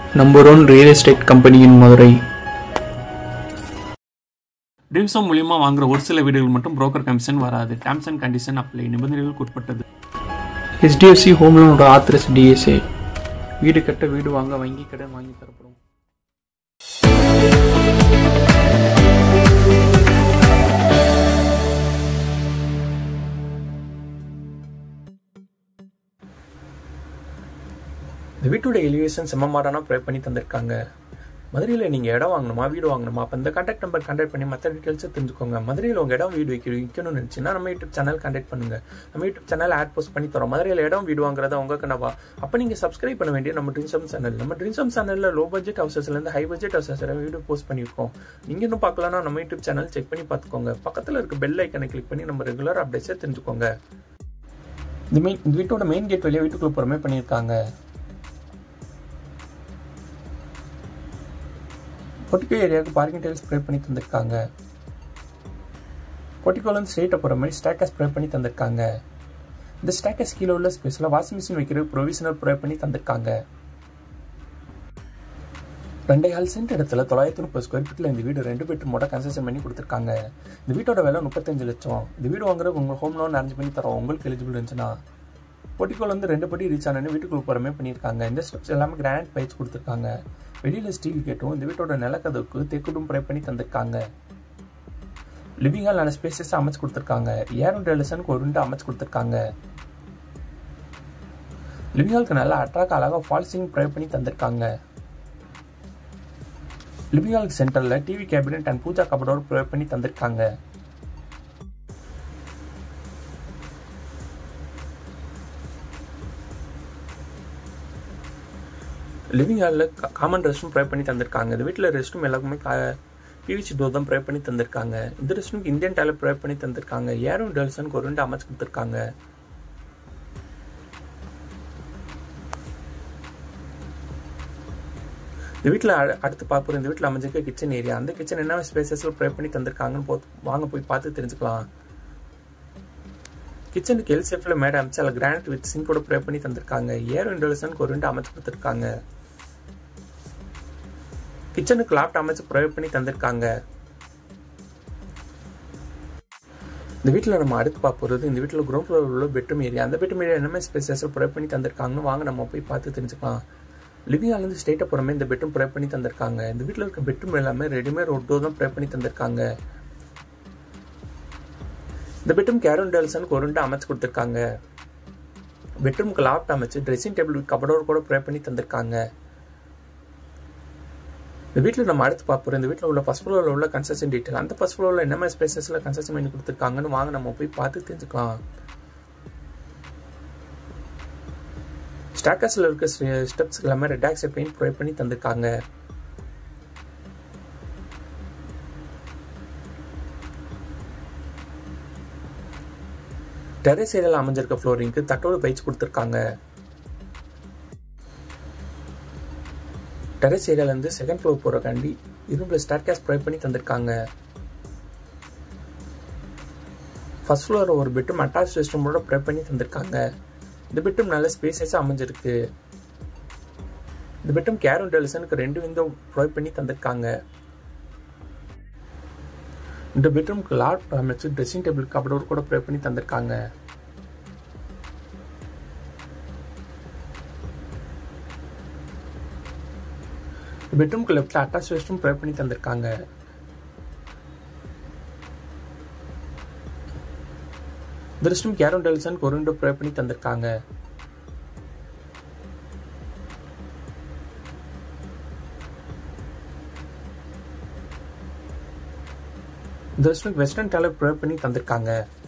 number one real estate கம்பெனியின் மதுரை ட்ரீம்ஸோ மூலியமா வாங்குற ஒரு சில வீடுகள் மட்டும் புரோக்கர் கமிஷன் வராது டேர்ம்ஸ் அண்ட் கண்டிஷன் அப்ளை நிபந்தனைகளுக்கு உட்பட்டது ஹெச்டிஎஃப்சி ஹோம் லோனோட ஆத்திரஸ் டிஎஸ்ஏ வீடு கட்ட வீடு வாங்க வங்கி கடன் வாங்கி தரப்படும் இந்த வீட்டோட எலிவேஷன் செம்ம மாடர்னாக ப்ரொவைட் பண்ணி தந்திருக்காங்க மதுரையில் நீங்கள் இடம் வாங்கணுமா வீடு வாங்கணுமா அப்போ இந்த கான்டாக்ட் நம்பர் கான்டாக்ட் பண்ணி மற்ற டீட்டெயில்ஸை தெரிஞ்சுக்கோங்க மதுரையில் உங்கள் இடம் வீடு வைக்க விற்கணும்னு நினச்சின்னா நம்ம யூடியூப் சேனல் கான்டாக்ட் பண்ணுங்க நம்ம யூடியூப் சேனல் ஆட் போஸ்ட் பண்ணி தரோம் மதுரையில் இடம் வீடு வாங்குறத உங்க கனவா அப்போ நீங்கள் சப்ஸ்கிரைப் பண்ண வேண்டிய நம்ம ட்ரீம்சம் சேனல் நம்ம ட்ரீம்சம் சேனலில் லோ பட்ஜெட் ஹவுசஸ்லேருந்து high budget houses video post பண்ணியிருக்கோம் நீங்கள் இன்னும் பார்க்கலன்னா நம்ம யூடியூப் சேனல் செக் பண்ணி பார்த்துக்கோங்க பக்கத்தில் இருக்க பெல் ஐக்கனை கிளிக் பண்ணி நம்ம ரெகுலர் அப்டேட்ஸை தெரிஞ்சுக்கோங்க இந்த மெயின் இந்த வீட்டோட மெயின் கேட் வழியாக வீட்டுக்குள்ள புறமே பண்ணியிருக்காங்க பொட்டிக்கோ ஏரியாவுக்கு பார்க்கிங் டைல் ஸ்ப்ரே பண்ணி தந்திருக்காங்க பொட்டிக்கோலேருந்து ஸ்ட்ரெயிட்டாக போகிற மாதிரி ஸ்டாக்கை ஸ்ப்ரே பண்ணி தந்திருக்காங்க இந்த ஸ்டாக்கஸ் கீழே உள்ள ஸ்பேஸில் வாஷிங் மிஷின் வைக்கிற ப்ரொவிஷனல் ப்ரே பண்ணி தந்திருக்காங்க ரெண்டே கால் சென்ட் இடத்துல தொள்ளாயிரத்தி முப்பது ஸ்கொயர் ஃபீட்டில் இந்த வீடு ரெண்டு பெட்ரூமோட கன்ஸ்ட்ரக்ஷன் பண்ணி கொடுத்துருக்காங்க இந்த வீட்டோட விலை முப்பத்தஞ்சு லட்சம் இந்த வீடு வாங்குறதுக்கு உங்கள் ஹோம் லோன் அரேஞ்ச் பண்ணி தரோம் உங்களுக்கு எலிஜிபிள் இருந்துச்சுன்னா பொட்டிக்கோல் வந்து ரெண்டு படி ரீச் ஆனு வீட்டுக்குள்ள போகிறமே பண்ணியிருக்காங்க இந்த ஸ்டெப்ஸ் எல்லாமே கிரானைட் பைப்ஸ் கொடுத்துருக்காங்க வெளியில் ஸ்டீல் கேட்டும் இந்த வீட்டோட நிலக்கதவுக்கு தெக்குடும் ப்ரே பண்ணி தந்திருக்காங்க லிவிங் ஹால் நல்ல ஸ்பேசஸ் அமைச்சு கொடுத்துருக்காங்க ஏரும் டெலிசனுக்கு ஒரு விண்டோ அமைச்சு கொடுத்துருக்காங்க லிவிங் ஹாலுக்கு நல்லா அட்ராக்ட் அழகாக ஃபால்சிங் ப்ரே பண்ணி தந்திருக்காங்க லிவிங் ஹாலுக்கு சென்டரில் டிவி கேபினட் அண்ட் பூஜா கபடோடு ப்ரே பண்ணி தந்திருக்காங்க லிவிங் ஹாலில் காமன் ரெஸ்ட் ரூம் ப்ரே பண்ணி தந்திருக்காங்க இந்த வீட்டில் ரெஸ்ட் ரூம் எல்லாருக்குமே கா பிவிசி டோர் தான் ப்ரே பண்ணி தந்திருக்காங்க இந்த ரெஸ்ட் ரூமுக்கு இந்தியன் டாய்லெட் ப்ரே பண்ணி தந்திருக்காங்க ஏரும் டெல்சனுக்கு ஒரு ரெண்டு அமைச்சு கொடுத்துருக்காங்க இந்த வீட்டில் அடுத்து பார்ப்போம் இந்த வீட்டில் அமைஞ்சிருக்க கிச்சன் ஏரியா அந்த கிச்சன் என்ன ஸ்பேசஸில் ப்ரே பண்ணி தந்திருக்காங்கன்னு போ வாங்க போய் பார்த்து தெரிஞ்சுக்கலாம் கிச்சனுக்கு எல் சேஃபில் மேடம் அமைச்சு அதில் கிரானைட் வித் சிங்கோட ப்ரே பண்ணி தந்திருக்காங்க ஏர் விண்டோலசனுக்கு ஒரு ரெண்டு அமைச்சு கொடுத்துருக்காங்க கிச்சனுக்கு லாப்ட் அமைச்சு ப்ரே பண்ணி தந்திருக்காங்க இந்த வீட்டில் நம்ம அடுத்து பார்ப்போறது இந்த வீட்டில் கிரௌண்ட் ஃப்ளோர் உள்ள பெட்ரூம் ஏரியா அந்த பெட்ரூம் ஏரியா என்னமே ஸ்பேசஸ் ப்ரே பண்ணி தந்திருக்காங்கன்னு வாங்க நம்ம போய் பார்த்து தெரிஞ்சுக்கலாம் லிவிங் ஹால்லேருந்து ஸ்டேட்டாக போகிறமே இந்த பெட்ரூம் ப்ரே பண்ணி தந்திருக்காங்க இந்த வீட்டில் இருக்க பெட்ரூம் எல்லாமே ரெடிமேட் ஒட்டோ தான் ப்ரே பண்ணி தந்திருக்காங்க இந்த பெட்ரூம் கேரன் டெல்சனுக்கு ஒரு ரெண்டு அமைச்சு கொடுத்துருக்காங்க பெட்ரூமுக்கு லாப்ட் அமைச்சு ட்ரெஸ்ஸிங் டேபிள் கபடோர் கூட ப்ரே பண்ணி தந்திருக்காங்க இந்த வீட்டில் நம்ம அடுத்து பார்ப்போம் இந்த வீட்டில் உள்ள ஃபஸ்ட் ஃப்ளோரில் உள்ள கன்ஸ்ட்ரக்ஷன் டீட்டெயில் அந்த ஃபஸ்ட் ஃப்ளோரில் என்ன மாதிரி ஸ்பேசஸில் கன்ஸ்ட்ரக்ஷன் பண்ணி கொடுத்துருக்காங்கன்னு வாங்க நம்ம போய் பார்த்து தெரிஞ்சுக்கலாம் ஸ்டாக்கர்ஸில் இருக்க ஸ்டெப்ஸ் எல்லாமே ரெட் ஆக்சை பெயிண்ட் ப்ரொவைட் பண்ணி தந்திருக்காங்க டெரஸ் ஏரியாவில் அமைஞ்சிருக்க ஃப்ளோரிங்க்கு தட்டோடு பயிற்சி கொடுத்துருக்காங்க டெரஸ் ஏரியாவிலேருந்து செகண்ட் ஃப்ளோர் போகிறக்காண்டி இரும்பில் ஸ்டார் கேஸ் ப்ரொவைட் பண்ணி தந்திருக்காங்க ஃபர்ஸ்ட் ஃப்ளோர் ஒரு பெட்ரூம் அட்டாச் ரெஸ்ட்ரூமோட ப்ரொவைட் பண்ணி தந்திருக்காங்க இந்த பெட்ரூம் நல்ல ஸ்பேசஸாக அமைஞ்சிருக்கு இந்த பெட்ரூம் கேரும் டெலிசனுக்கு ரெண்டு விண்டோ ப்ரொவைட் பண்ணி தந்திருக்காங்க இந்த பெட்ரூம்க்கு லாட் அமைச்சு ட்ரெஸ்ஸிங் டேபிள் கபடோர் கூட ப்ரே பண்ணி தந்திருக்காங்க பெட்ரூம்க்கு லெஃப்ட்ல அட்டாச் ரெஸ்ட்ரூம் ப்ரே பண்ணி தந்திருக்காங்க இந்த ரெஸ்ட்ரூம் கேரன் டெல்சனுக்கு ஒரு விண்டோ ப்ரே பண்ணி தந்திருக்காங்க இந்த ரெஸ்டாரண்ட் வெஸ்டர்ன் டாய்லெட் ப்ரொவைட் பண்ணி தந்திருக்காங்க